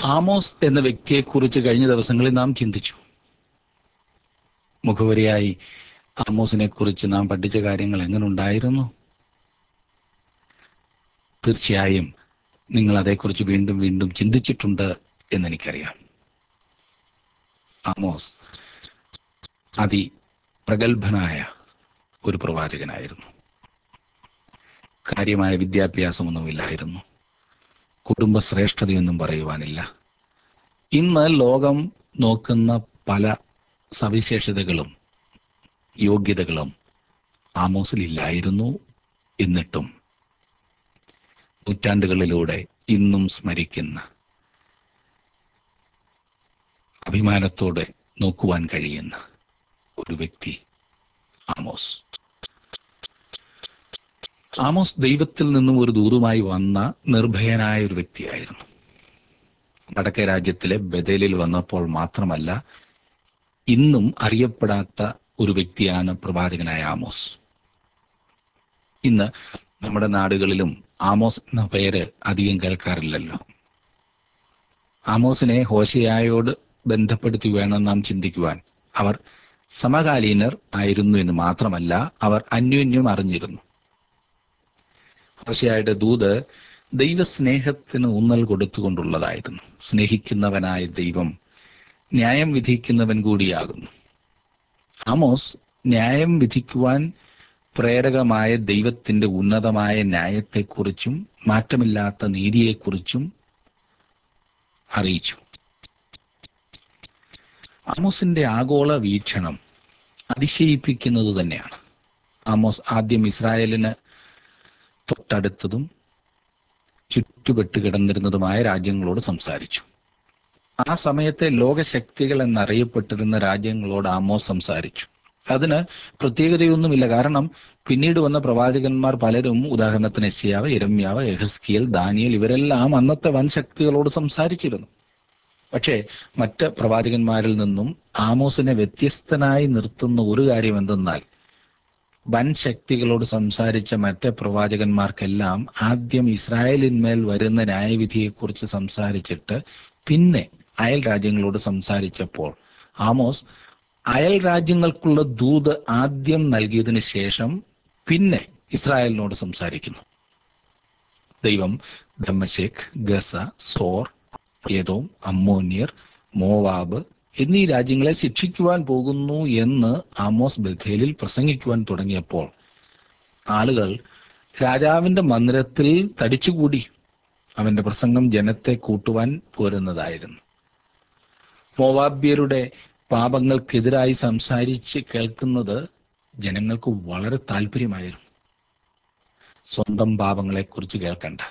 Amos എന്ന വ്യക്തിയെക്കുറിച്ച് കഴിഞ്ഞ ദിവസങ്ങളിൽ നാം ചിന്തിച്ചു മുഖവരിയായി ആമോസിനെ കുറിച്ച് നാം പഠിച്ച കാര്യങ്ങൾ എങ്ങനെ ഉണ്ടായിരുന്നു തീർച്ചയായും നിങ്ങൾ അതേക്കുറിച്ച് വീണ്ടും വീണ്ടും ചിന്തിച്ചിട്ടുണ്ട് എന്നെനിക്കറിയാം ആമോസ് അതി പ്രഗത്ഭനായ ഒരു പ്രവാചകനായിരുന്നു കാര്യമായ വിദ്യാഭ്യാസമൊന്നുമില്ലായിരുന്നു കുടുംബശ്രേഷ്ഠതയൊന്നും പറയുവാനില്ല ഇന്ന് ലോകം നോക്കുന്ന പല സവിശേഷതകളും യോഗ്യതകളും ആമോസിലില്ലായിരുന്നു എന്നിട്ടും നൂറ്റാണ്ടുകളിലൂടെ ഇന്നും സ്മരിക്കുന്ന അഭിമാനത്തോടെ നോക്കുവാൻ കഴിയുന്ന ഒരു വ്യക്തി ആമോസ് ആമോസ് ദൈവത്തിൽ നിന്നും ഒരു ദൂതുമായി വന്ന നിർഭയനായ ഒരു വ്യക്തിയായിരുന്നു വടക്കേ രാജ്യത്തിലെ ബദേലിൽ വന്നപ്പോൾ മാത്രമല്ല ഇന്നും അറിയപ്പെടാത്ത ഒരു വ്യക്തിയാണ് പ്രവാചകനായ ആമോസ് ഇന്ന് നമ്മുടെ നാടുകളിലും ആമോസ് എന്ന പേര് അധികം കേൾക്കാറില്ലല്ലോ ആമോസിനെ ഹോശയായോട് ബന്ധപ്പെടുത്തി വേണം നാം ചിന്തിക്കുവാൻ അവർ സമകാലീനർ ആയിരുന്നു എന്ന് മാത്രമല്ല അവർ അന്യോന്യം അറിഞ്ഞിരുന്നു ഹോശയായുടെ ദൂത് ദൈവസ്നേഹത്തിന് ഊന്നൽ കൊടുത്തുകൊണ്ടുള്ളതായിരുന്നു സ്നേഹിക്കുന്നവനായ ദൈവം ന്യായം വിധിക്കുന്നവൻ കൂടിയാകുന്നു ആമോസ് ന്യായം വിധിക്കുവാൻ പ്രേരകമായ ദൈവത്തിന്റെ ഉന്നതമായ ന്യായത്തെക്കുറിച്ചും മാറ്റമില്ലാത്ത നീതിയെക്കുറിച്ചും അറിയിച്ചു ആമോസിന്റെ ആഗോള വീക്ഷണം അതിശയിപ്പിക്കുന്നത് തന്നെയാണ് ആമോസ് ആദ്യം ഇസ്രായേലിന് തൊട്ടടുത്തതും ചുറ്റുപെട്ട് കിടന്നിരുന്നതുമായ രാജ്യങ്ങളോട് സംസാരിച്ചു ആ സമയത്തെ ലോകശക്തികൾ എന്നറിയപ്പെട്ടിരുന്ന രാജ്യങ്ങളോട് ആമോസ് സംസാരിച്ചു അതിന് പ്രത്യേകതയൊന്നുമില്ല കാരണം പിന്നീട് വന്ന പ്രവാചകന്മാർ പലരും ഉദാഹരണത്തിന് എസിയാവ് എരമ്യാവ് എഹസ്കിയൽ ദാനിയൽ ഇവരെല്ലാം അന്നത്തെ വൻ ശക്തികളോട് സംസാരിച്ചിരുന്നു പക്ഷേ മറ്റ് പ്രവാചകന്മാരിൽ നിന്നും ആമോസിനെ വ്യത്യസ്തനായി നിർത്തുന്ന ഒരു കാര്യം എന്തെന്നാൽ വൻ ശക്തികളോട് സംസാരിച്ച മറ്റ് പ്രവാചകന്മാർക്കെല്ലാം ആദ്യം ഇസ്രായേലിന്മേൽ വരുന്ന ന്യായവിധിയെക്കുറിച്ച് സംസാരിച്ചിട്ട് പിന്നെ അയൽ രാജ്യങ്ങളോട് സംസാരിച്ചപ്പോൾ ആമോസ് അയൽ രാജ്യങ്ങൾക്കുള്ള ദൂത് ആദ്യം നൽകിയതിനു ശേഷം പിന്നെ ഇസ്രായേലിനോട് സംസാരിക്കുന്നു ദൈവം ദമ്മശേഖ് ഗസ സോർ ഏതോം അമ്മോന്യർ മോവാബ് എന്നീ രാജ്യങ്ങളെ ശിക്ഷിക്കുവാൻ പോകുന്നു എന്ന് ആമോസ് ബഥേലിൽ പ്രസംഗിക്കുവാൻ തുടങ്ങിയപ്പോൾ ആളുകൾ രാജാവിന്റെ മന്ദിരത്തിൽ തടിച്ചുകൂടി അവന്റെ പ്രസംഗം ജനത്തെ കൂട്ടുവാൻ പോരുന്നതായിരുന്നു മോവാബ്യരുടെ പാപങ്ങൾക്കെതിരായി സംസാരിച്ച് കേൾക്കുന്നത് ജനങ്ങൾക്ക് വളരെ താല്പര്യമായിരുന്നു സ്വന്തം പാപങ്ങളെക്കുറിച്ച് കേൾക്കണ്ട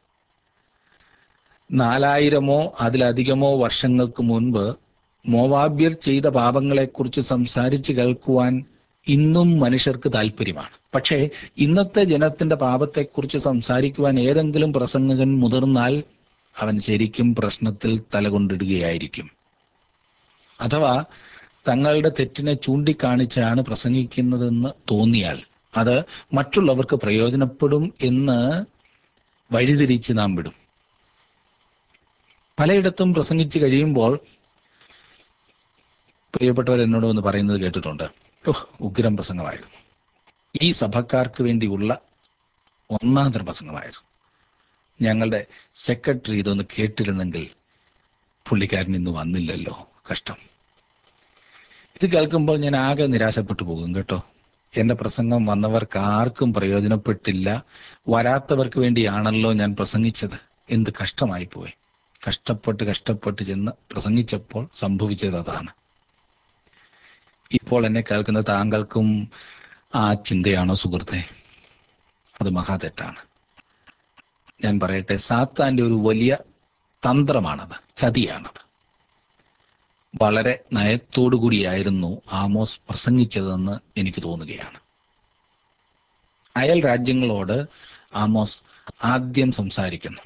നാലായിരമോ അതിലധികമോ വർഷങ്ങൾക്ക് മുൻപ് മോവാബ്യർ ചെയ്ത പാപങ്ങളെക്കുറിച്ച് സംസാരിച്ച് കേൾക്കുവാൻ ഇന്നും മനുഷ്യർക്ക് താല്പര്യമാണ് പക്ഷേ ഇന്നത്തെ ജനത്തിന്റെ പാപത്തെക്കുറിച്ച് സംസാരിക്കുവാൻ ഏതെങ്കിലും പ്രസംഗകൻ മുതിർന്നാൽ അവൻ ശരിക്കും പ്രശ്നത്തിൽ തലകൊണ്ടിടുകയായിരിക്കും അഥവാ തങ്ങളുടെ തെറ്റിനെ ചൂണ്ടിക്കാണിച്ചാണ് പ്രസംഗിക്കുന്നതെന്ന് തോന്നിയാൽ അത് മറ്റുള്ളവർക്ക് പ്രയോജനപ്പെടും എന്ന് വഴിതിരിച്ച് നാം വിടും പലയിടത്തും പ്രസംഗിച്ചു കഴിയുമ്പോൾ പ്രിയപ്പെട്ടവർ എന്നോട് ഒന്ന് പറയുന്നത് കേട്ടിട്ടുണ്ട് ഓ ഉഗ്രം പ്രസംഗമായിരുന്നു ഈ സഭക്കാർക്ക് വേണ്ടിയുള്ള ഒന്നാം തരം പ്രസംഗമായിരുന്നു ഞങ്ങളുടെ സെക്രട്ടറി ഇതൊന്ന് കേട്ടിരുന്നെങ്കിൽ പുള്ളിക്കാരൻ ഇന്ന് വന്നില്ലല്ലോ കഷ്ടം ഇത് കേൾക്കുമ്പോൾ ഞാൻ ആകെ നിരാശപ്പെട്ടു പോകും കേട്ടോ എന്റെ പ്രസംഗം വന്നവർക്ക് ആർക്കും പ്രയോജനപ്പെട്ടില്ല വരാത്തവർക്ക് വേണ്ടിയാണല്ലോ ഞാൻ പ്രസംഗിച്ചത് എന്ത് കഷ്ടമായി പോയി കഷ്ടപ്പെട്ട് കഷ്ടപ്പെട്ട് ചെന്ന് പ്രസംഗിച്ചപ്പോൾ സംഭവിച്ചത് അതാണ് ഇപ്പോൾ എന്നെ കേൾക്കുന്ന താങ്കൾക്കും ആ ചിന്തയാണോ സുഹൃത്തെ അത് മഹാതെറ്റാണ് ഞാൻ പറയട്ടെ സാത്താന്റെ ഒരു വലിയ തന്ത്രമാണത് ചതിയാണത് വളരെ നയത്തോടു കൂടിയായിരുന്നു ആമോസ് പ്രസംഗിച്ചതെന്ന് എനിക്ക് തോന്നുകയാണ് അയൽ രാജ്യങ്ങളോട് ആമോസ് ആദ്യം സംസാരിക്കുന്നു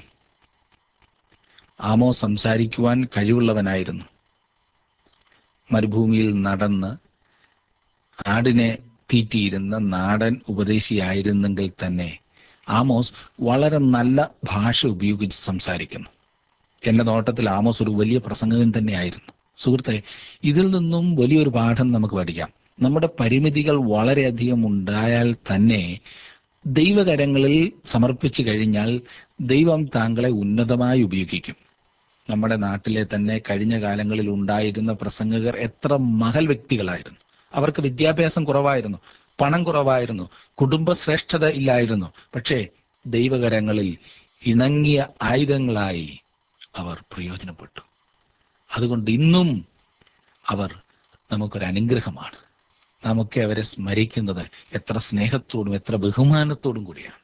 ആമോസ് സംസാരിക്കുവാൻ കഴിവുള്ളവനായിരുന്നു മരുഭൂമിയിൽ നടന്ന് ആടിനെ തീറ്റിയിരുന്ന നാടൻ ഉപദേശിയായിരുന്നെങ്കിൽ തന്നെ ആമോസ് വളരെ നല്ല ഭാഷ ഉപയോഗിച്ച് സംസാരിക്കുന്നു എന്റെ നോട്ടത്തിൽ ആമോസ് ഒരു വലിയ പ്രസംഗകൻ തന്നെയായിരുന്നു സുഹൃത്തെ ഇതിൽ നിന്നും വലിയൊരു പാഠം നമുക്ക് പഠിക്കാം നമ്മുടെ പരിമിതികൾ വളരെയധികം ഉണ്ടായാൽ തന്നെ ദൈവകരങ്ങളിൽ സമർപ്പിച്ചു കഴിഞ്ഞാൽ ദൈവം താങ്കളെ ഉന്നതമായി ഉപയോഗിക്കും നമ്മുടെ നാട്ടിലെ തന്നെ കഴിഞ്ഞ കാലങ്ങളിൽ ഉണ്ടായിരുന്ന പ്രസംഗകർ എത്ര മഹൽ വ്യക്തികളായിരുന്നു അവർക്ക് വിദ്യാഭ്യാസം കുറവായിരുന്നു പണം കുറവായിരുന്നു കുടുംബശ്രേഷ്ഠത ഇല്ലായിരുന്നു പക്ഷേ ദൈവകരങ്ങളിൽ ഇണങ്ങിയ ആയുധങ്ങളായി അവർ പ്രയോജനപ്പെട്ടു അതുകൊണ്ട് ഇന്നും അവർ നമുക്കൊരു അനുഗ്രഹമാണ് നമുക്ക് അവരെ സ്മരിക്കുന്നത് എത്ര സ്നേഹത്തോടും എത്ര ബഹുമാനത്തോടും കൂടിയാണ്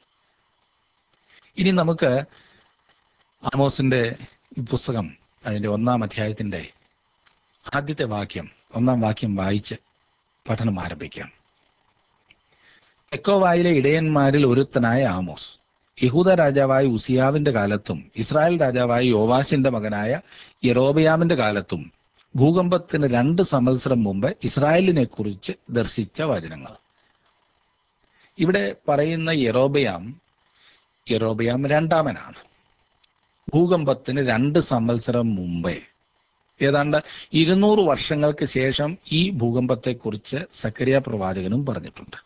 ഇനി നമുക്ക് ആമോസിന്റെ ഈ പുസ്തകം അതിന്റെ ഒന്നാം അധ്യായത്തിന്റെ ആദ്യത്തെ വാക്യം ഒന്നാം വാക്യം വായിച്ച് പഠനം ആരംഭിക്കാം തെക്കോവായിലെ ഇടയന്മാരിൽ ഒരുത്തനായ ആമോസ് യഹൂദ രാജാവായ ഉസിയാവിന്റെ കാലത്തും ഇസ്രായേൽ രാജാവായ യോവാശിന്റെ മകനായ യറോബയാമിന്റെ കാലത്തും ഭൂകമ്പത്തിന് രണ്ട് സംവത്സരം മുമ്പ് ഇസ്രായേലിനെ കുറിച്ച് ദർശിച്ച വചനങ്ങൾ ഇവിടെ പറയുന്ന യറോബയാം യറോബയാം രണ്ടാമനാണ് ഭൂകമ്പത്തിന് രണ്ട് സംവത്സരം മുമ്പേ ഏതാണ്ട് ഇരുന്നൂറ് വർഷങ്ങൾക്ക് ശേഷം ഈ ഭൂകമ്പത്തെക്കുറിച്ച് സക്കരിയ പ്രവാചകനും പറഞ്ഞിട്ടുണ്ട്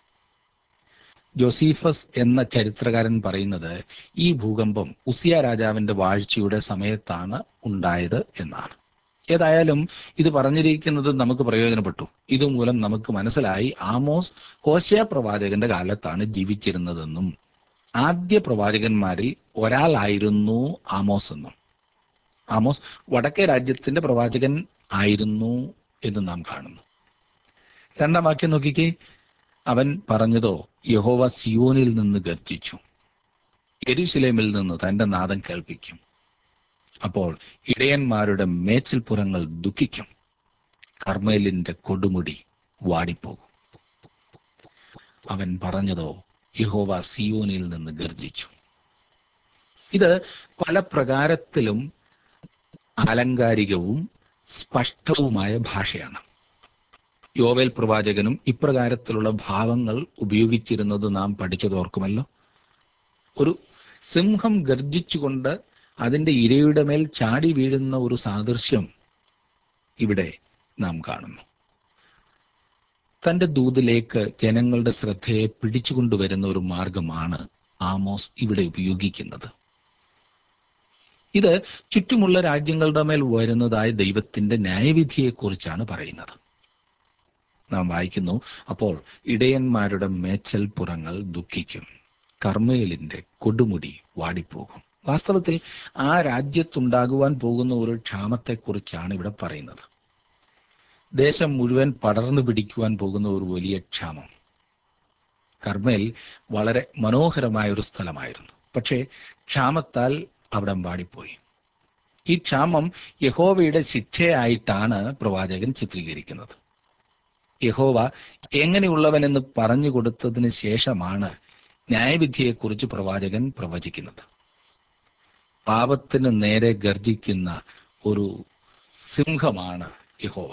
ജോസീഫസ് എന്ന ചരിത്രകാരൻ പറയുന്നത് ഈ ഭൂകമ്പം ഉസിയ രാജാവിന്റെ വാഴ്ചയുടെ സമയത്താണ് ഉണ്ടായത് എന്നാണ് ഏതായാലും ഇത് പറഞ്ഞിരിക്കുന്നത് നമുക്ക് പ്രയോജനപ്പെട്ടു ഇതുമൂലം നമുക്ക് മനസ്സിലായി ആമോസ് ഹോശയ പ്രവാചകന്റെ കാലത്താണ് ജീവിച്ചിരുന്നതെന്നും ആദ്യ പ്രവാചകന്മാരിൽ ഒരാളായിരുന്നു ആമോസ് എന്നും ആമോസ് വടക്കേ രാജ്യത്തിന്റെ പ്രവാചകൻ ആയിരുന്നു എന്ന് നാം കാണുന്നു രണ്ടാം വാക്യം നോക്കിക്കേ അവൻ പറഞ്ഞതോ യഹോവ സിയോനിൽ നിന്ന് ഗർജിച്ചു എരുശിലേമിൽ നിന്ന് തന്റെ നാദം കേൾപ്പിക്കും അപ്പോൾ ഇടയന്മാരുടെ മേച്ചിൽപ്പുറങ്ങൾ ദുഃഖിക്കും കർമ്മേലിന്റെ കൊടുമുടി വാടിപ്പോകും അവൻ പറഞ്ഞതോ യഹോവ സിയോനിൽ നിന്ന് ഗർജിച്ചു ഇത് പല പ്രകാരത്തിലും ആലങ്കാരികവും സ്പഷ്ടവുമായ ഭാഷയാണ് യോവേൽ പ്രവാചകനും ഇപ്രകാരത്തിലുള്ള ഭാവങ്ങൾ ഉപയോഗിച്ചിരുന്നത് നാം പഠിച്ചതോർക്കുമല്ലോ ഒരു സിംഹം ഗർജിച്ചുകൊണ്ട് അതിന്റെ ഇരയുടെ മേൽ ചാടി വീഴുന്ന ഒരു സാദൃശ്യം ഇവിടെ നാം കാണുന്നു തന്റെ ദൂതിലേക്ക് ജനങ്ങളുടെ ശ്രദ്ധയെ പിടിച്ചുകൊണ്ടുവരുന്ന ഒരു മാർഗമാണ് ആമോസ് ഇവിടെ ഉപയോഗിക്കുന്നത് ഇത് ചുറ്റുമുള്ള രാജ്യങ്ങളുടെ മേൽ വരുന്നതായ ദൈവത്തിന്റെ ന്യായവിധിയെക്കുറിച്ചാണ് പറയുന്നത് നാം വായിക്കുന്നു അപ്പോൾ ഇടയന്മാരുടെ മേച്ചൽ പുറങ്ങൾ ദുഃഖിക്കും കർമ്മേലിന്റെ കൊടുമുടി വാടിപ്പോകും വാസ്തവത്തിൽ ആ രാജ്യത്തുണ്ടാകുവാൻ പോകുന്ന ഒരു ക്ഷാമത്തെക്കുറിച്ചാണ് ഇവിടെ പറയുന്നത് ദേശം മുഴുവൻ പടർന്നു പിടിക്കുവാൻ പോകുന്ന ഒരു വലിയ ക്ഷാമം കർമ്മേൽ വളരെ മനോഹരമായ ഒരു സ്ഥലമായിരുന്നു പക്ഷേ ക്ഷാമത്താൽ അവിടം വാടിപ്പോയി ഈ ക്ഷാമം യഹോവയുടെ ശിക്ഷയായിട്ടാണ് പ്രവാചകൻ ചിത്രീകരിക്കുന്നത് യഹോവ എങ്ങനെയുള്ളവനെന്ന് പറഞ്ഞു കൊടുത്തതിന് ശേഷമാണ് ന്യായവിധിയെക്കുറിച്ച് പ്രവാചകൻ പ്രവചിക്കുന്നത് പാപത്തിന് നേരെ ഗർജിക്കുന്ന ഒരു സിംഹമാണ് യഹോവ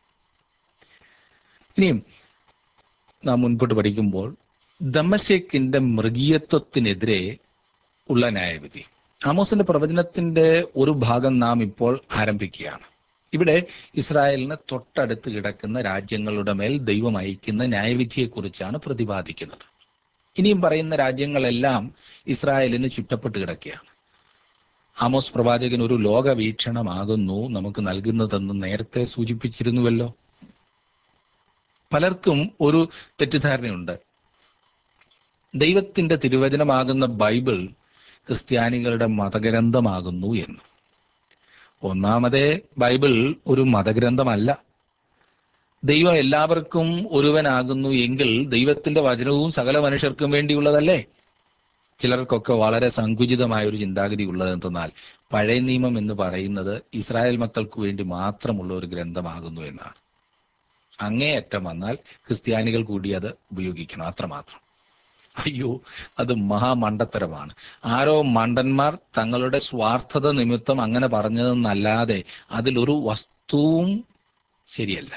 ഇനിയും നാം മുൻപോട്ട് പഠിക്കുമ്പോൾ ദമശേക്കിന്റെ മൃഗീയത്വത്തിനെതിരെ ഉള്ള ന്യായവിധി ആമോസിന്റെ പ്രവചനത്തിന്റെ ഒരു ഭാഗം നാം ഇപ്പോൾ ആരംഭിക്കുകയാണ് ഇവിടെ ഇസ്രായേലിന് തൊട്ടടുത്ത് കിടക്കുന്ന രാജ്യങ്ങളുടെ മേൽ ദൈവം അയക്കുന്ന ന്യായവിധിയെക്കുറിച്ചാണ് പ്രതിപാദിക്കുന്നത് ഇനിയും പറയുന്ന രാജ്യങ്ങളെല്ലാം ഇസ്രായേലിന് ചുറ്റപ്പെട്ട് കിടക്കുകയാണ് ആമോസ് പ്രവാചകൻ ഒരു ലോക വീക്ഷണമാകുന്നു നമുക്ക് നൽകുന്നതെന്ന് നേരത്തെ സൂചിപ്പിച്ചിരുന്നുവല്ലോ പലർക്കും ഒരു തെറ്റിദ്ധാരണയുണ്ട് ദൈവത്തിന്റെ തിരുവചനമാകുന്ന ബൈബിൾ ക്രിസ്ത്യാനികളുടെ മതഗ്രന്ഥമാകുന്നു എന്ന് ഒന്നാമതേ ബൈബിൾ ഒരു മതഗ്രന്ഥമല്ല ദൈവം എല്ലാവർക്കും ഒരുവനാകുന്നു എങ്കിൽ ദൈവത്തിന്റെ വചനവും സകല മനുഷ്യർക്കും വേണ്ടിയുള്ളതല്ലേ ചിലർക്കൊക്കെ വളരെ സങ്കുചിതമായ ഒരു ചിന്താഗതി ഉള്ളതെന്തെന്നാൽ പഴയ നിയമം എന്ന് പറയുന്നത് ഇസ്രായേൽ മക്കൾക്ക് വേണ്ടി മാത്രമുള്ള ഒരു ഗ്രന്ഥമാകുന്നു എന്നാണ് അങ്ങേയറ്റം വന്നാൽ ക്രിസ്ത്യാനികൾ കൂടി അത് ഉപയോഗിക്കണം അത്രമാത്രം അയ്യോ അത് മഹാമണ്ടത്തരമാണ് ആരോ മണ്ടന്മാർ തങ്ങളുടെ സ്വാർത്ഥത നിമിത്തം അങ്ങനെ പറഞ്ഞതെന്നല്ലാതെ അതിലൊരു വസ്തുവും ശരിയല്ല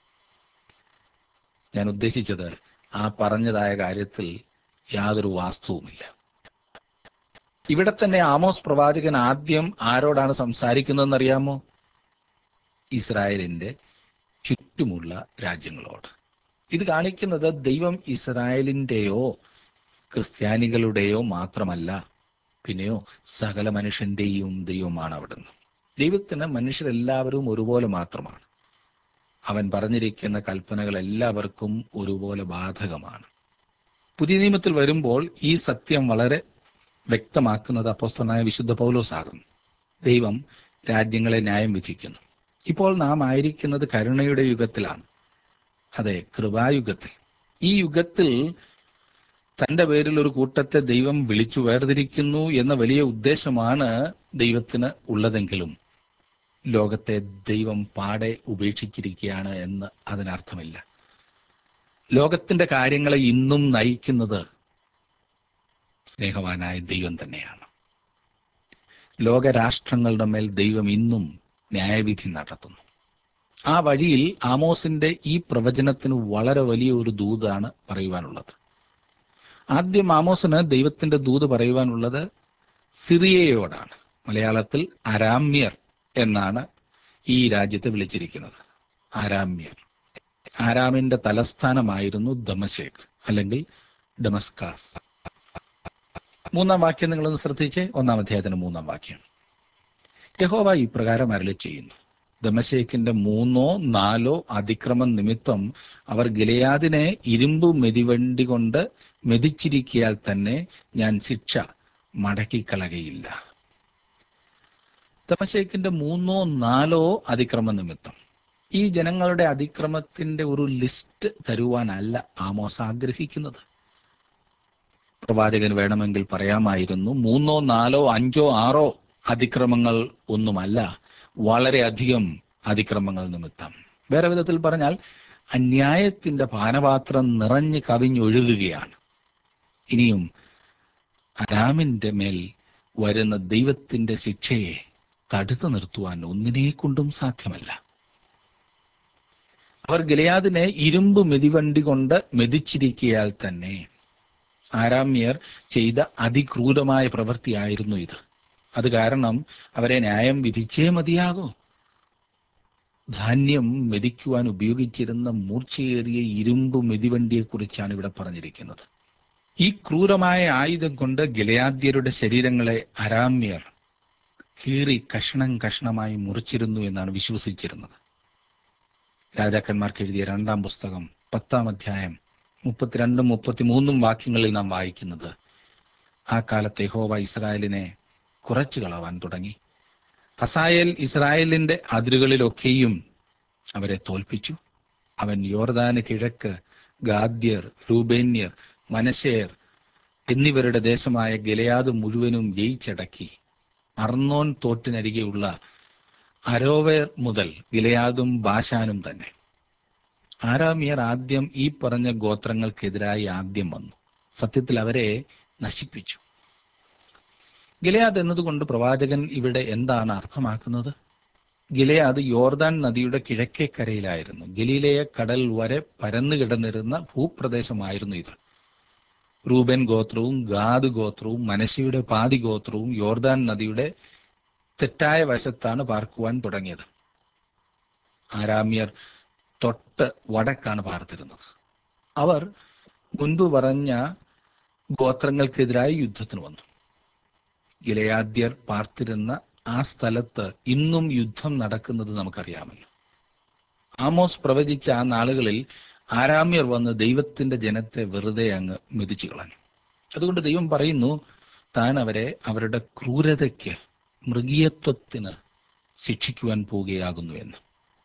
ഞാൻ ഉദ്ദേശിച്ചത് ആ പറഞ്ഞതായ കാര്യത്തിൽ യാതൊരു വാസ്തുവുമില്ല ഇവിടെ തന്നെ ആമോസ് പ്രവാചകൻ ആദ്യം ആരോടാണ് സംസാരിക്കുന്നതെന്നറിയാമോ ഇസ്രായേലിന്റെ ചുറ്റുമുള്ള രാജ്യങ്ങളോട് ഇത് കാണിക്കുന്നത് ദൈവം ഇസ്രായേലിന്റെയോ ക്രിസ്ത്യാനികളുടെയോ മാത്രമല്ല പിന്നെയോ സകല മനുഷ്യന്റെയും ദൈവമാണ് അവിടുന്ന് ദൈവത്തിന് മനുഷ്യരെല്ലാവരും ഒരുപോലെ മാത്രമാണ് അവൻ പറഞ്ഞിരിക്കുന്ന കൽപ്പനകൾ എല്ലാവർക്കും ഒരുപോലെ ബാധകമാണ് പുതിയ നിയമത്തിൽ വരുമ്പോൾ ഈ സത്യം വളരെ വ്യക്തമാക്കുന്നത് അപ്പോസ്തനായ വിശുദ്ധ പൗലോസ് ആകുന്നു ദൈവം രാജ്യങ്ങളെ ന്യായം വിധിക്കുന്നു ഇപ്പോൾ നാം ആയിരിക്കുന്നത് കരുണയുടെ യുഗത്തിലാണ് അതെ കൃപായുഗത്തിൽ ഈ യുഗത്തിൽ തന്റെ പേരിൽ ഒരു കൂട്ടത്തെ ദൈവം വിളിച്ചു വേർതിരിക്കുന്നു എന്ന വലിയ ഉദ്ദേശമാണ് ദൈവത്തിന് ഉള്ളതെങ്കിലും ലോകത്തെ ദൈവം പാടെ ഉപേക്ഷിച്ചിരിക്കുകയാണ് എന്ന് അതിനർത്ഥമില്ല ലോകത്തിന്റെ കാര്യങ്ങളെ ഇന്നും നയിക്കുന്നത് സ്നേഹവാനായ ദൈവം തന്നെയാണ് ലോകരാഷ്ട്രങ്ങളുടെ മേൽ ദൈവം ഇന്നും ന്യായവിധി നടത്തുന്നു ആ വഴിയിൽ ആമോസിന്റെ ഈ പ്രവചനത്തിന് വളരെ വലിയ ഒരു ദൂതാണ് പറയുവാനുള്ളത് ആദ്യം ആമോസിന് ദൈവത്തിന്റെ ദൂത് പറയുവാനുള്ളത് സിറിയയോടാണ് മലയാളത്തിൽ അരാമ്യർ എന്നാണ് ഈ രാജ്യത്തെ വിളിച്ചിരിക്കുന്നത് ആരാമ്യർ ആരാമിന്റെ തലസ്ഥാനമായിരുന്നു ദമശേഖ് അല്ലെങ്കിൽ ഡമസ്കാസ് മൂന്നാം വാക്യം നിങ്ങളൊന്ന് ശ്രദ്ധിച്ചേ ഒന്നാം അധ്യായത്തിന് മൂന്നാം വാക്യം യഹോവ ഇപ്രകാരം അരളി ചെയ്യുന്നു ദമശേഖിന്റെ മൂന്നോ നാലോ അതിക്രമം നിമിത്തം അവർ ഗിലയാദിനെ ഇരുമ്പ് മെതിവണ്ടി കൊണ്ട് മെതിച്ചിരിക്കിയാൽ തന്നെ ഞാൻ ശിക്ഷ മടക്കിക്കളകയില്ല ദമശേഖിന്റെ മൂന്നോ നാലോ അതിക്രമ നിമിത്തം ഈ ജനങ്ങളുടെ അതിക്രമത്തിന്റെ ഒരു ലിസ്റ്റ് തരുവാനല്ല ആമോസ് ആഗ്രഹിക്കുന്നത് പ്രവാചകൻ വേണമെങ്കിൽ പറയാമായിരുന്നു മൂന്നോ നാലോ അഞ്ചോ ആറോ അതിക്രമങ്ങൾ ഒന്നുമല്ല വളരെയധികം അതിക്രമങ്ങൾ നിമിത്തം വേറെ വിധത്തിൽ പറഞ്ഞാൽ അന്യായത്തിന്റെ പാനപാത്രം നിറഞ്ഞു കവിഞ്ഞൊഴുകുകയാണ് ഇനിയും അരാമിന്റെ മേൽ വരുന്ന ദൈവത്തിന്റെ ശിക്ഷയെ തടുത്തു നിർത്തുവാൻ ഒന്നിനെ കൊണ്ടും സാധ്യമല്ല അവർ ഗിലയാദിനെ ഇരുമ്പ് മെതിവണ്ടി കൊണ്ട് മെതിച്ചിരിക്കയാൽ തന്നെ ആരാമ്യർ ചെയ്ത അതിക്രൂരമായ പ്രവൃത്തിയായിരുന്നു ഇത് അത് കാരണം അവരെ ന്യായം വിധിച്ചേ മതിയാകൂ ധാന്യം മെതിക്കുവാൻ ഉപയോഗിച്ചിരുന്ന മൂർച്ചയേറിയ ഇരുമ്പ് മെതിവണ്ടിയെക്കുറിച്ചാണ് ഇവിടെ പറഞ്ഞിരിക്കുന്നത് ഈ ക്രൂരമായ ആയുധം കൊണ്ട് ഗിലയാദ്യരുടെ ശരീരങ്ങളെ അരാമ്യർ കീറി കഷ്ണം കഷ്ണമായി മുറിച്ചിരുന്നു എന്നാണ് വിശ്വസിച്ചിരുന്നത് രാജാക്കന്മാർക്ക് എഴുതിയ രണ്ടാം പുസ്തകം പത്താം അധ്യായം മുപ്പത്തിരണ്ടും മുപ്പത്തിമൂന്നും വാക്യങ്ങളിൽ നാം വായിക്കുന്നത് ആ കാലത്തെ ഹോവ ഇസ്രായേലിനെ കുറച്ചു കളവാൻ തുടങ്ങി ഹസായേൽ ഇസ്രായേലിന്റെ അതിരുകളിലൊക്കെയും അവരെ തോൽപ്പിച്ചു അവൻ യോർദാന് കിഴക്ക് ഗാദ്യർ രൂബേന്യർ മനശേർ എന്നിവരുടെ ദേശമായ ഗലയാദ് മുഴുവനും ജയിച്ചടക്കി അർന്നോൻ തോട്ടിനരികെയുള്ള അരോവേർ മുതൽ ഗിലയാദും ബാശാനും തന്നെ ആരാമിയർ ആദ്യം ഈ പറഞ്ഞ ഗോത്രങ്ങൾക്കെതിരായി ആദ്യം വന്നു സത്യത്തിൽ അവരെ നശിപ്പിച്ചു ഗിലയാദ് എന്നതുകൊണ്ട് പ്രവാചകൻ ഇവിടെ എന്താണ് അർത്ഥമാക്കുന്നത് ഗിലയാദ് യോർദാൻ നദിയുടെ കിഴക്കേ കരയിലായിരുന്നു ഗലീലയ കടൽ വരെ പരന്നു കിടന്നിരുന്ന ഭൂപ്രദേശമായിരുന്നു ഇത് റൂബൻ ഗോത്രവും ഗാദ് ഗോത്രവും മനശിയുടെ പാതി ഗോത്രവും യോർദാൻ നദിയുടെ തെറ്റായ വശത്താണ് പാർക്കുവാൻ തുടങ്ങിയത് ആരാമ്യർ തൊട്ട് വടക്കാണ് പാർത്തിരുന്നത് അവർ മുൻപ് പറഞ്ഞ ഗോത്രങ്ങൾക്കെതിരായി യുദ്ധത്തിന് വന്നു ഗിലയാദ്യർ പാർത്തിരുന്ന ആ സ്ഥലത്ത് ഇന്നും യുദ്ധം നടക്കുന്നത് നമുക്കറിയാമല്ലോ ആമോസ് പ്രവചിച്ച ആ നാളുകളിൽ ആരാമ്യർ വന്ന് ദൈവത്തിന്റെ ജനത്തെ വെറുതെ അങ്ങ് മെതിച്ചു കളഞ്ഞു അതുകൊണ്ട് ദൈവം പറയുന്നു താൻ അവരെ അവരുടെ ക്രൂരതയ്ക്ക് മൃഗീയത്വത്തിന് ശിക്ഷിക്കുവാൻ പോവുകയാകുന്നു എന്ന്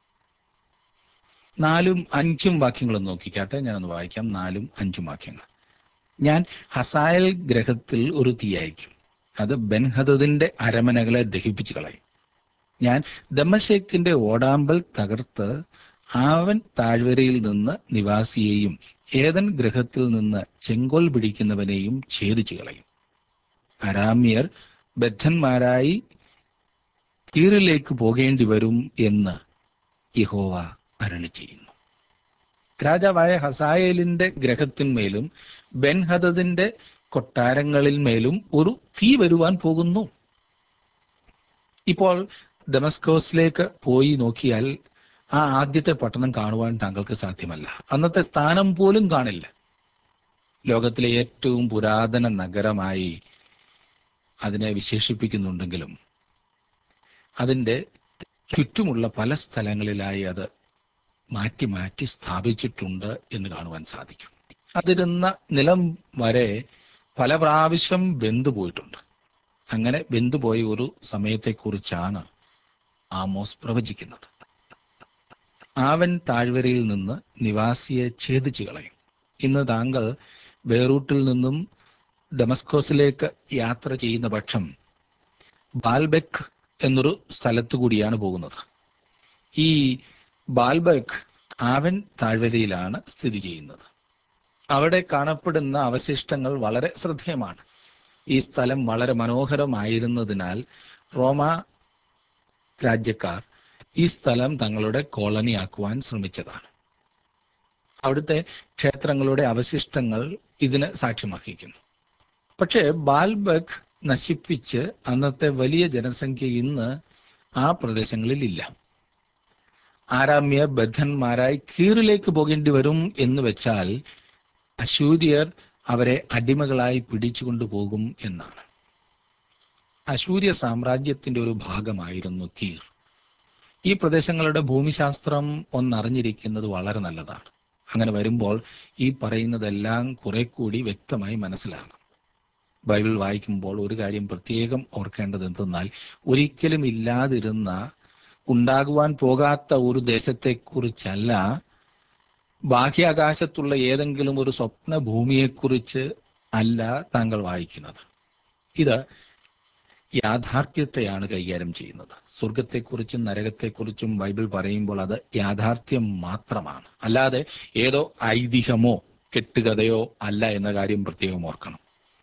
നാലും അഞ്ചും വാക്യങ്ങളും നോക്കിക്കാട്ടെ ഞാനൊന്ന് വായിക്കാം നാലും അഞ്ചും വാക്യങ്ങൾ ഞാൻ ഹസായൽ ഗ്രഹത്തിൽ ഒരു തീ അയക്കും അത് ബെൻഹദദിന്റെ അരമനകളെ ദഹിപ്പിച്ചു കളയും ഞാൻ ദമശേക്കിന്റെ ഓടാമ്പൽ തകർത്ത് അവൻ താഴ്വരയിൽ നിന്ന് നിവാസിയെയും ഏതൻ ഗ്രഹത്തിൽ നിന്ന് ചെങ്കോൽ പിടിക്കുന്നവനെയും ഛേദിച്ചു കളയും അരാമ്യർ ബദ്ധന്മാരായി കീറിലേക്ക് പോകേണ്ടി വരും എന്ന് യഹോവ അരളി ചെയ്യുന്നു രാജാവായ ഹസായേലിന്റെ ഗ്രഹത്തിന്മേലും ബെൻഹദദിന്റെ കൊട്ടാരങ്ങളിൽ മേലും ഒരു തീ വരുവാൻ പോകുന്നു ഇപ്പോൾ ഡെമസ്കോസിലേക്ക് പോയി നോക്കിയാൽ ആ ആദ്യത്തെ പട്ടണം കാണുവാൻ താങ്കൾക്ക് സാധ്യമല്ല അന്നത്തെ സ്ഥാനം പോലും കാണില്ല ലോകത്തിലെ ഏറ്റവും പുരാതന നഗരമായി അതിനെ വിശേഷിപ്പിക്കുന്നുണ്ടെങ്കിലും അതിൻ്റെ ചുറ്റുമുള്ള പല സ്ഥലങ്ങളിലായി അത് മാറ്റി മാറ്റി സ്ഥാപിച്ചിട്ടുണ്ട് എന്ന് കാണുവാൻ സാധിക്കും അതിരുന്ന നിലം വരെ പല പ്രാവശ്യം വെന്തുപോയിട്ടുണ്ട് അങ്ങനെ വെന്തുപോയ ഒരു സമയത്തെക്കുറിച്ചാണ് ആമോസ് പ്രവചിക്കുന്നത് ആവൻ താഴ്വരയിൽ നിന്ന് നിവാസിയെ ഛേദിച്ചു കളയും ഇന്ന് താങ്കൾ ബെയ്റൂട്ടിൽ നിന്നും ഡെമസ്കോസിലേക്ക് യാത്ര ചെയ്യുന്ന പക്ഷം ബാൽബെക്ക് എന്നൊരു സ്ഥലത്തു കൂടിയാണ് പോകുന്നത് ഈ ബാൽബെക്ക് ആവൻ താഴ്വരയിലാണ് സ്ഥിതി ചെയ്യുന്നത് അവിടെ കാണപ്പെടുന്ന അവശിഷ്ടങ്ങൾ വളരെ ശ്രദ്ധേയമാണ് ഈ സ്ഥലം വളരെ മനോഹരമായിരുന്നതിനാൽ റോമ രാജ്യക്കാർ ഈ സ്ഥലം തങ്ങളുടെ കോളനിയാക്കുവാൻ ശ്രമിച്ചതാണ് അവിടുത്തെ ക്ഷേത്രങ്ങളുടെ അവശിഷ്ടങ്ങൾ ഇതിന് സാക്ഷ്യമർഹിക്കുന്നു പക്ഷേ ബാൽബഗ് നശിപ്പിച്ച് അന്നത്തെ വലിയ ജനസംഖ്യ ഇന്ന് ആ പ്രദേശങ്ങളിൽ ഇല്ല ആരാമ്യ ബദ്ധന്മാരായി കീറിലേക്ക് പോകേണ്ടി വരും എന്ന് വെച്ചാൽ അശൂര്യർ അവരെ അടിമകളായി പിടിച്ചുകൊണ്ടു പോകും എന്നാണ് അശൂര്യ സാമ്രാജ്യത്തിന്റെ ഒരു ഭാഗമായിരുന്നു കീർ ഈ പ്രദേശങ്ങളുടെ ഭൂമിശാസ്ത്രം ഒന്നറിഞ്ഞിരിക്കുന്നത് വളരെ നല്ലതാണ് അങ്ങനെ വരുമ്പോൾ ഈ പറയുന്നതെല്ലാം കുറെ കൂടി വ്യക്തമായി മനസ്സിലാകും ബൈബിൾ വായിക്കുമ്പോൾ ഒരു കാര്യം പ്രത്യേകം ഓർക്കേണ്ടത് എന്തെന്നാൽ ഒരിക്കലും ഇല്ലാതിരുന്ന ഉണ്ടാകുവാൻ പോകാത്ത ഒരു ദേശത്തെക്കുറിച്ചല്ല ബാഹ്യാകാശത്തുള്ള ഏതെങ്കിലും ഒരു സ്വപ്ന ഭൂമിയെക്കുറിച്ച് അല്ല താങ്കൾ വായിക്കുന്നത് ഇത് യാഥാർത്ഥ്യത്തെയാണ് കൈകാര്യം ചെയ്യുന്നത് സ്വർഗത്തെക്കുറിച്ചും നരകത്തെക്കുറിച്ചും ബൈബിൾ പറയുമ്പോൾ അത് യാഥാർത്ഥ്യം മാത്രമാണ് അല്ലാതെ ഏതോ ഐതിഹ്യമോ കെട്ടുകഥയോ അല്ല എന്ന കാര്യം പ്രത്യേകം ഓർക്കണം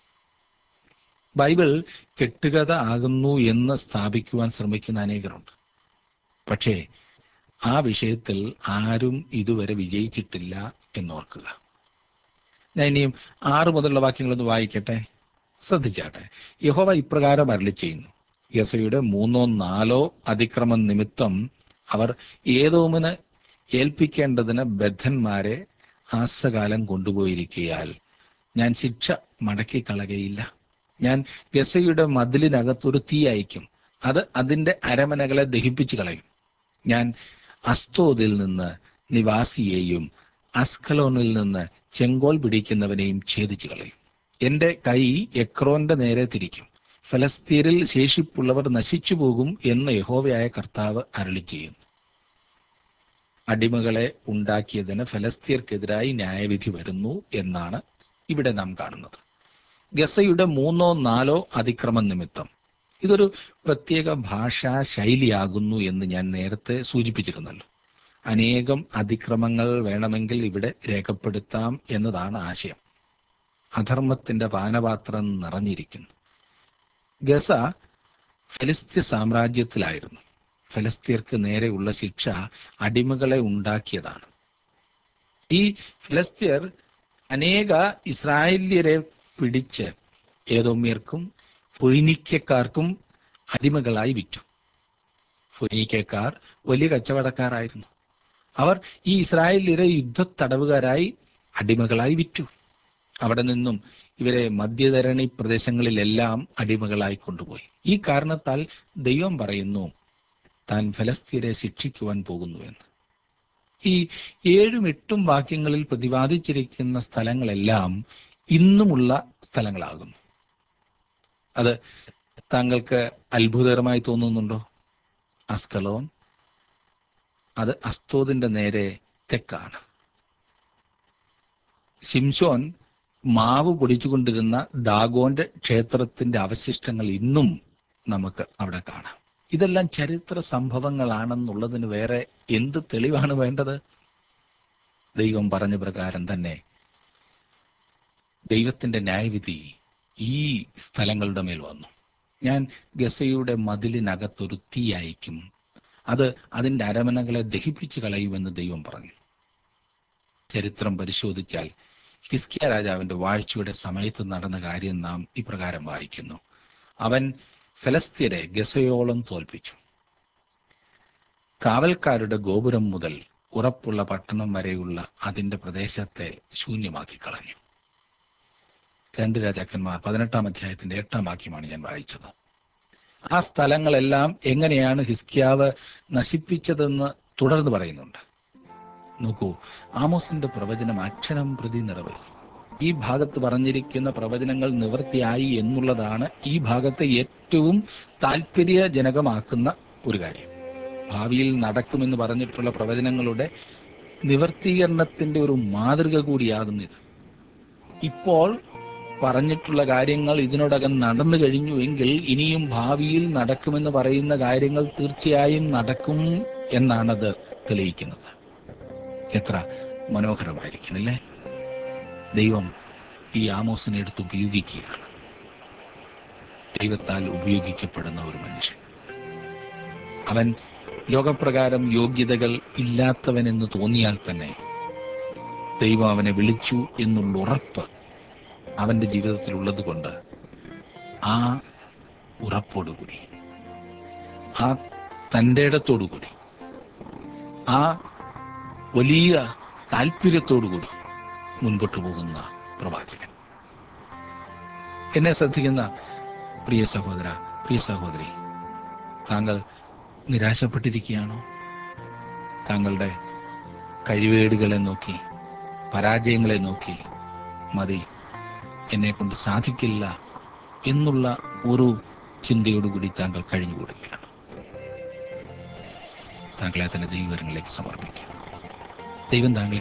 ബൈബിൾ കെട്ടുകഥ ആകുന്നു എന്ന് സ്ഥാപിക്കുവാൻ ശ്രമിക്കുന്ന അനേകരുണ്ട് പക്ഷേ ആ വിഷയത്തിൽ ആരും ഇതുവരെ വിജയിച്ചിട്ടില്ല എന്നോർക്കുക ഞാൻ ഇനിയും ആറ് മുതലുള്ള വാക്യങ്ങളൊന്ന് വായിക്കട്ടെ ശ്രദ്ധിച്ചാട്ടെ യഹോവ ഇപ്രകാരം അരളി ചെയ്യുന്നു യസയുടെ മൂന്നോ നാലോ അതിക്രമം നിമിത്തം അവർ ഏതോമിന് ഏൽപ്പിക്കേണ്ടതിന് ബദ്ധന്മാരെ ആസകാലം കൊണ്ടുപോയിരിക്കയാൽ ഞാൻ ശിക്ഷ മടക്കിക്കളകയില്ല ഞാൻ ഗസയുടെ മതിലിനകത്തൊരു തീ അയക്കും അത് അതിന്റെ അരമനകളെ ദഹിപ്പിച്ചു കളയും ഞാൻ അസ്തോദിൽ നിന്ന് നിവാസിയെയും അസ്കലോണിൽ നിന്ന് ചെങ്കോൽ പിടിക്കുന്നവനെയും ഛേദിച്ചു കളയും എന്റെ കൈ എക്രോന്റെ നേരെ തിരിക്കും ഫലസ്തീനിൽ ശേഷിപ്പുള്ളവർ നശിച്ചു പോകും എന്ന് യഹോവയായ കർത്താവ് അരളി ചെയ്യുന്നു അടിമകളെ ഉണ്ടാക്കിയതിന് ഫലസ്തീർക്കെതിരായി ന്യായവിധി വരുന്നു എന്നാണ് ഇവിടെ നാം കാണുന്നത് ഗസയുടെ മൂന്നോ നാലോ അതിക്രമം നിമിത്തം ഇതൊരു പ്രത്യേക ഭാഷാ ശൈലിയാകുന്നു എന്ന് ഞാൻ നേരത്തെ സൂചിപ്പിച്ചിരുന്നല്ലോ അനേകം അതിക്രമങ്ങൾ വേണമെങ്കിൽ ഇവിടെ രേഖപ്പെടുത്താം എന്നതാണ് ആശയം അധർമ്മത്തിന്റെ പാനപാത്രം നിറഞ്ഞിരിക്കുന്നു ഗസ ഫലസ്തീൻ സാമ്രാജ്യത്തിലായിരുന്നു ഫലസ്തീർക്ക് നേരെയുള്ള ശിക്ഷ അടിമകളെ ഉണ്ടാക്കിയതാണ് ഈ ഫലസ്തീർ അനേക ഇസ്രായേല്യരെ പിടിച്ച് ഏതോമ്യർക്കും ഫൊയ്നിക്കക്കാർക്കും അടിമകളായി വിറ്റു ഫൊയ്നിക്കക്കാർ വലിയ കച്ചവടക്കാരായിരുന്നു അവർ ഈ ഇസ്രായേലിയരെ യുദ്ധത്തടവുകാരായി അടിമകളായി വിറ്റു അവിടെ നിന്നും ഇവരെ മധ്യധരണി പ്രദേശങ്ങളിലെല്ലാം അടിമകളായി കൊണ്ടുപോയി ഈ കാരണത്താൽ ദൈവം പറയുന്നു താൻ ഫലസ്തീരെ ശിക്ഷിക്കുവാൻ പോകുന്നു എന്ന് ഈ ഏഴും എട്ടും വാക്യങ്ങളിൽ പ്രതിപാദിച്ചിരിക്കുന്ന സ്ഥലങ്ങളെല്ലാം ഇന്നുമുള്ള സ്ഥലങ്ങളാകുന്നു അത് താങ്കൾക്ക് അത്ഭുതകരമായി തോന്നുന്നുണ്ടോ അസ്കലോൻ അത് അസ്തോദിന്റെ നേരെ തെക്കാണ് ശിംഷോൻ മാവ് പൊടിച്ചുകൊണ്ടിരുന്ന ദാഗോന്റെ ക്ഷേത്രത്തിന്റെ അവശിഷ്ടങ്ങൾ ഇന്നും നമുക്ക് അവിടെ കാണാം ഇതെല്ലാം ചരിത്ര സംഭവങ്ങളാണെന്നുള്ളതിന് വേറെ എന്ത് തെളിവാണ് വേണ്ടത് ദൈവം പറഞ്ഞ പ്രകാരം തന്നെ ദൈവത്തിന്റെ ന്യായവിധി ഈ സ്ഥലങ്ങളുടെ മേൽ വന്നു ഞാൻ ഗസയുടെ മതിലിനകത്തൊരു തീ അയക്കും അത് അതിന്റെ അരമനകളെ ദഹിപ്പിച്ചു കളയുമെന്ന് ദൈവം പറഞ്ഞു ചരിത്രം പരിശോധിച്ചാൽ ഹിസ്കിയ രാജാവിന്റെ വാഴ്ചയുടെ സമയത്ത് നടന്ന കാര്യം നാം ഇപ്രകാരം വായിക്കുന്നു അവൻ ഫലസ്തീനെ ഗസയോളം തോൽപ്പിച്ചു കാവൽക്കാരുടെ ഗോപുരം മുതൽ ഉറപ്പുള്ള പട്ടണം വരെയുള്ള അതിന്റെ പ്രദേശത്തെ ശൂന്യമാക്കി കളഞ്ഞു രണ്ട് രാജാക്കന്മാർ പതിനെട്ടാം അധ്യായത്തിന്റെ എട്ടാം വാക്യമാണ് ഞാൻ വായിച്ചത് ആ സ്ഥലങ്ങളെല്ലാം എങ്ങനെയാണ് ഹിസ്കിയാവ് നശിപ്പിച്ചതെന്ന് തുടർന്ന് പറയുന്നുണ്ട് നോക്കൂ ആമോസിന്റെ പ്രവചനം അക്ഷരം പ്രതി നിറവേറി ഈ ഭാഗത്ത് പറഞ്ഞിരിക്കുന്ന പ്രവചനങ്ങൾ നിവൃത്തിയായി എന്നുള്ളതാണ് ഈ ഭാഗത്തെ ഏറ്റവും താല്പര്യജനകമാക്കുന്ന ഒരു കാര്യം ഭാവിയിൽ നടക്കുമെന്ന് പറഞ്ഞിട്ടുള്ള പ്രവചനങ്ങളുടെ നിവർത്തീകരണത്തിന്റെ ഒരു മാതൃക കൂടിയാകുന്നു ഇത് ഇപ്പോൾ പറഞ്ഞിട്ടുള്ള കാര്യങ്ങൾ ഇതിനോടകം നടന്നു കഴിഞ്ഞു എങ്കിൽ ഇനിയും ഭാവിയിൽ നടക്കുമെന്ന് പറയുന്ന കാര്യങ്ങൾ തീർച്ചയായും നടക്കും എന്നാണത് തെളിയിക്കുന്നത് എത്ര മനോഹരമായിരിക്കുന്നില്ലേ ദൈവം ഈ ആമോസിനെ എടുത്ത് ഉപയോഗിക്കുകയാണ് ദൈവത്താൽ ഉപയോഗിക്കപ്പെടുന്ന ഒരു മനുഷ്യൻ അവൻ ലോകപ്രകാരം യോഗ്യതകൾ ഇല്ലാത്തവനെന്ന് തോന്നിയാൽ തന്നെ ദൈവം അവനെ വിളിച്ചു എന്നുള്ള ഉറപ്പ് അവന്റെ ജീവിതത്തിൽ ഉള്ളത് കൊണ്ട് ആ ഉറപ്പോടുകൂടി ആ തൻ്റെ ഇടത്തോടുകൂടി ആ വലിയ താല്പര്യത്തോടുകൂടി മുൻപോട്ട് പോകുന്ന പ്രവാചകൻ എന്നെ ശ്രദ്ധിക്കുന്ന പ്രിയ സഹോദര പ്രിയ സഹോദരി താങ്കൾ നിരാശപ്പെട്ടിരിക്കുകയാണോ താങ്കളുടെ കഴിവേടുകളെ നോക്കി പരാജയങ്ങളെ നോക്കി മതി എന്നെ കൊണ്ട് സാധിക്കില്ല എന്നുള്ള ഒരു ചിന്തയോടുകൂടി താങ്കൾ കഴിഞ്ഞുകൂടുകയാണ് താങ്കളെ തന്നെ ദൈവങ്ങളിലേക്ക് സമർപ്പിക്കും ദൈവം താങ്കളെ